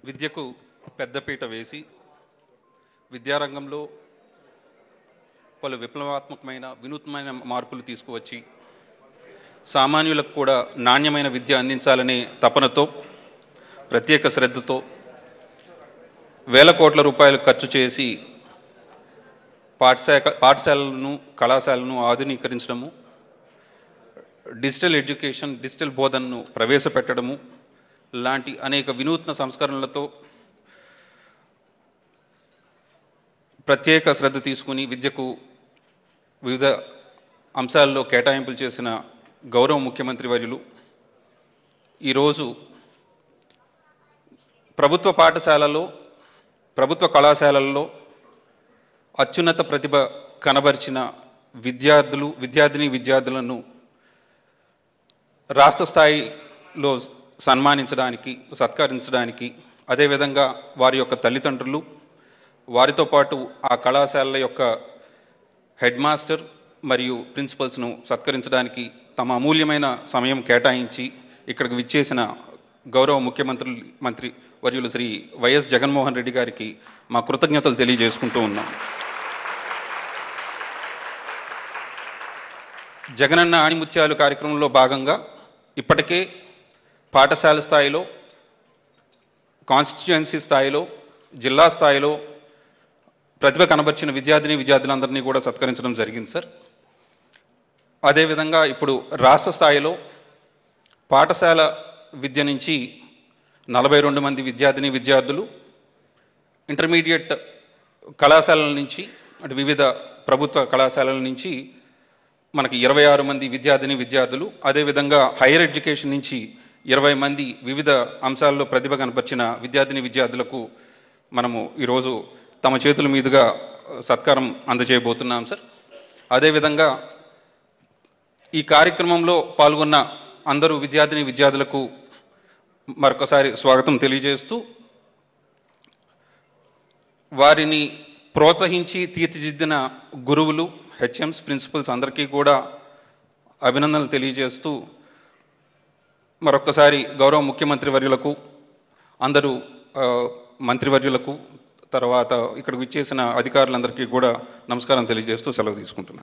విద్యకు పెద్దపీట వేసి విద్యారంగంలో పలు విప్లవాత్మకమైన వినూత్నమైన మార్పులు తీసుకువచ్చి సామాన్యులకు కూడా నాణ్యమైన విద్య అందించాలనే తపనతో ప్రత్యేక శ్రద్ధతో వేల కోట్ల రూపాయలు ఖర్చు చేసి పాఠశాల పాఠశాలలను కళాశాలను ఆధునీకరించడము డిజిటల్ ఎడ్యుకేషన్ డిజిటల్ బోధనను ప్రవేశపెట్టడము లాంటి అనేక వినూత్న సంస్కరణలతో ప్రత్యేక శ్రద్ధ తీసుకుని విద్యకు వివిధ అంశాల్లో కేటాయింపులు చేసిన గౌరవ ముఖ్యమంత్రి వర్యులు ఈరోజు ప్రభుత్వ పాఠశాలలో ప్రభుత్వ కళాశాలల్లో అత్యున్నత ప్రతిభ కనబరిచిన విద్యార్థులు విద్యార్థిని విద్యార్థులను రాష్ట్ర స్థాయిలో సన్మానించడానికి సత్కరించడానికి అదేవిధంగా వారి యొక్క తల్లిదండ్రులు వారితో పాటు ఆ కళాశాలల యొక్క హెడ్ మాస్టర్ మరియు ప్రిన్సిపల్స్ను సత్కరించడానికి తమ అమూల్యమైన సమయం కేటాయించి ఇక్కడికి విచ్చేసిన గౌరవ ముఖ్యమంత్రి మంత్రి వర్యులు శ్రీ వైఎస్ జగన్మోహన్ రెడ్డి గారికి మా కృతజ్ఞతలు తెలియజేసుకుంటూ ఉన్నాం జగనన్న ఆణిముత్యాలు కార్యక్రమంలో భాగంగా ఇప్పటికే పాఠశాల స్థాయిలో కాన్స్టిట్యుయెన్సీ స్థాయిలో జిల్లా స్థాయిలో ప్రతిభ కనబర్చిన విద్యార్థిని విద్యార్థులందరినీ కూడా సత్కరించడం జరిగింది సార్ అదేవిధంగా ఇప్పుడు రాష్ట్ర స్థాయిలో పాఠశాల విద్య నుంచి నలభై రెండు మంది విద్యార్థిని విద్యార్థులు ఇంటర్మీడియట్ కళాశాలల నుంచి అంటే వివిధ ప్రభుత్వ కళాశాలల నుంచి మనకి ఇరవై ఆరు మంది విద్యార్థిని విద్యార్థులు అదేవిధంగా హైయర్ ఎడ్యుకేషన్ నుంచి ఇరవై మంది వివిధ అంశాల్లో ప్రతిభ కనపరిచిన విద్యార్థిని విద్యార్థులకు మనము ఈరోజు తమ చేతుల మీదుగా సత్కారం అందజేయబోతున్నాం సార్ అదేవిధంగా ఈ కార్యక్రమంలో పాల్గొన్న అందరూ విద్యార్థిని విద్యార్థులకు మరొకసారి స్వాగతం తెలియజేస్తూ వారిని ప్రోత్సహించి తీర్చిదిద్దిన గురువులు హెచ్ఎంస్ ప్రిన్సిపల్స్ అందరికీ కూడా అభినందనలు తెలియజేస్తూ మరొక్కసారి గౌరవ ముఖ్యమంత్రి వర్యులకు అందరూ ఆ, మంత్రివర్యులకు తర్వాత ఇక్కడికి విచ్చేసిన అధికారులందరికీ కూడా నమస్కారం తెలియజేస్తూ సెలవు తీసుకుంటున్నాను